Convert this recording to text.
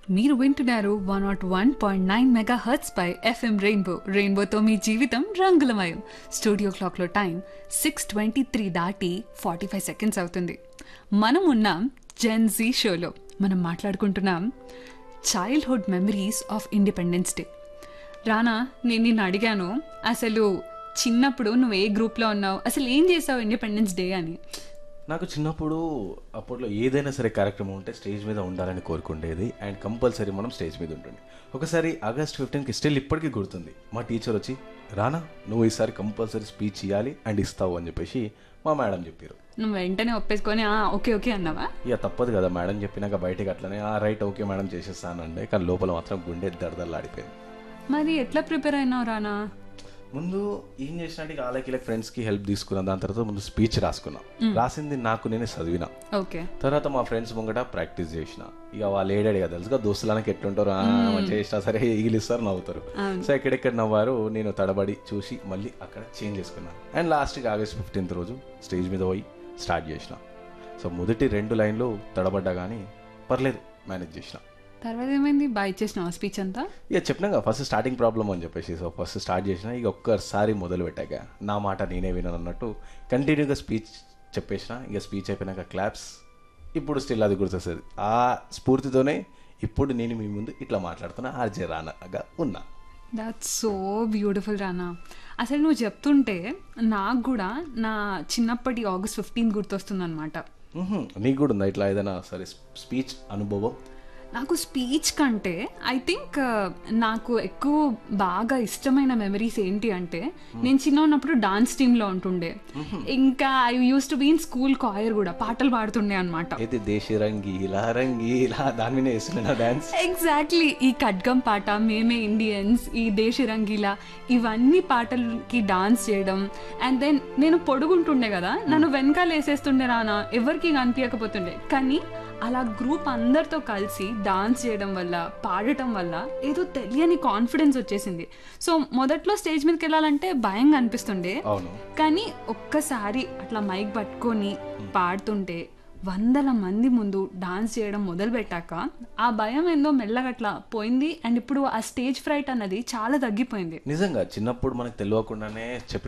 మీరు వింటున్నారు one nought one point nine megahertz పై ఎఫ్ఎం రెయిన్బో రెయిన్బోతో మీ జీవితం రంగులమయం స్టూడియో క్లాక్లో టైం సిక్స్ ట్వంటీ త్రీ దాటి ఫార్టీ ఫైవ్ సెకండ్స్ అవుతుంది మనం ఉన్నాం జెన్ జీ షోలో మనం మాట్లాడుకుంటున్నాం childhood memories of Independence Day Rana నేను నిన్ను అడిగాను అసలు చిన్నప్పుడు నువ్వు ఏ గ్రూప్లో ఉన్నావు అసలు ఏం చేసావు ఇండిపెండెన్స్ డే అని నాకు చిన్నప్పుడు అప్పట్లో ఏదైనా సరే కార్యక్రమం ఉంటే స్టేజ్ మీద ఉండాలని కోరుకుండేది అండ్ కంపల్సరీ మనం స్టేజ్ మీద ఉంటుంది ఒకసారి ఆగస్ట్ ఫిఫ్టీన్కి స్టిల్ ఇప్పటికీ గుర్తుంది మా టీచర్ వచ్చి రానా నువ్వు ఈసారి కంపల్సరీ స్పీచ్ ఇవ్వాలి అండ్ ఇస్తావు అని చెప్పేసి మా మేడం చెప్పారు నువ్వు వెంటనే ఒప్పేసుకొని "ఆ, ఓకే ఓకే అన్నావా ఇక తప్పదు కదా మేడం చెప్పినాక బయటకి అట్లనే ఆ రైట్ ఓకే మేడం చేసేస్తానంటే కానీ లోపల మాత్రం గుండె దడదల్లాడిపోయింది మరి ఎట్లా ప్రిపేర్ అయినావు రానా ముందు ఏం చేసినట్టు ఇక ఆలకి ఫ్రెండ్స్కి హెల్ప్ తీసుకున్నా దాని తర్వాత ముందు స్పీచ్ రాసుకున్నా రాసింది నాకు నేనే చదివినా ఓకే తర్వాత మా ఫ్రెండ్స్ ముంగట ప్రాక్టీస్ చేసిన ఇక వాళ్ళు ఏడాడు కదా తెలుసుగా దోస్తులకి ఎట్లుంటారు "ఆ, మంచిగా చేసినా సరే ఈగిలిస్తారు నవ్వుతారు సో ఎక్కడెక్కడ నవ్వారు నేను తడబడి చూసి మళ్ళీ అక్కడ చేంజ్ చేసుకున్నాను అండ్ లాస్ట్కి ఆగస్ట్ ఫిఫ్టీన్త్ రోజు స్టేజ్ మీద పోయి స్టార్ట్ చేసిన సో మొదటి రెండు లైన్లు తడబడ్డా కానీ పర్లేదు మేనేజ్ చేసిన తర్వాత ఏమైంది బాగా ఇచ్చేసినావా స్పీచ్ అంతా ఇక చెప్పినాక ఫస్ట్ స్టార్టింగ్ ప్రాబ్లం అని చెప్పేసి సో ఫస్ట్ స్టార్ట్ చేసిన ఇక ఒక్కసారి మొదలు పెట్టాక నా మాట నేనే వినను అన్నట్టు కంటిన్యూగా స్పీచ్ చెప్పేసిన ఇక స్పీచ్ అయిపోయినాక క్లాప్స్ ఇప్పుడు స్టిల్ అది గుర్తొస్తుంది ఆ స్ఫూర్తితోనే ఇప్పుడు నేను మీ ముందు ఇట్లా మాట్లాడుతున్నా ఆర్జే రానగా ఉన్నా దాట్స్ సో బ్యూటిఫుల్ రానా అసలు నువ్వు చెప్తుంటే నాకు కూడా నా చిన్నప్పటి ఆగస్ట్ ఫిఫ్టీన్ గుర్తొస్తుంది అనమాట మ్హూ. నీకు కూడా ఉందా ఇట్లా ఏదైనా సరే స్పీచ్ అనుభవం నాకు స్పీచ్ కంటే ఐ థింక్ నాకు ఎక్కువ బాగా ఇష్టమైన మెమరీస్ ఏంటి అంటే నేను చిన్న ఉన్నప్పుడు డాన్స్ టీంలో ఉంటుండే ఇంకా I use to be in school choir కూడా పాటలు పాడుతుండే అనమాట అయితే దేశీ రంగి ఇలా రంగి ఇలా దాని మీద వేస్తున్నా డాన్స్ ఎగ్జాక్ట్లీ ఈ ఖడ్గం పాట మేమే ఇండియన్స్ ఈ దేశ రంగీలా ఇవన్నీ పాటలకి డాన్స్ చేయడం అండ్ దెన్ నేను పొడుగుంటుండే కదా నన్ను వెనకాల వేసేస్తుండే రానా ఎవరికి కనిపించకపోతుండే కానీ అలా గ్రూప్ అందరితో కలిసి డాన్స్ చేయడం వల్ల పాడటం వల్ల ఏదో తెలియని కాన్ఫిడెన్స్ వచ్చేసింది సో మొదట్లో స్టేజ్ మీదకి వెళ్ళాలంటే భయంగా అనిపిస్తుండే అవును కానీ ఒక్కసారి అట్లా మైక్ పట్టుకొని పాడుతుంటే వందల మంది ముందు డాన్స్ చేయడం మొదలు పెట్టాక ఆ భయం ఏందో మెల్లగా అట్లా పోయింది అండ్ ఇప్పుడు ఆ స్టేజ్ ఫ్రైట్ అన్నది చాలా తగ్గిపోయింది నిజంగా చిన్నప్పుడు మనకు తెలియకుండానే చెప్పిన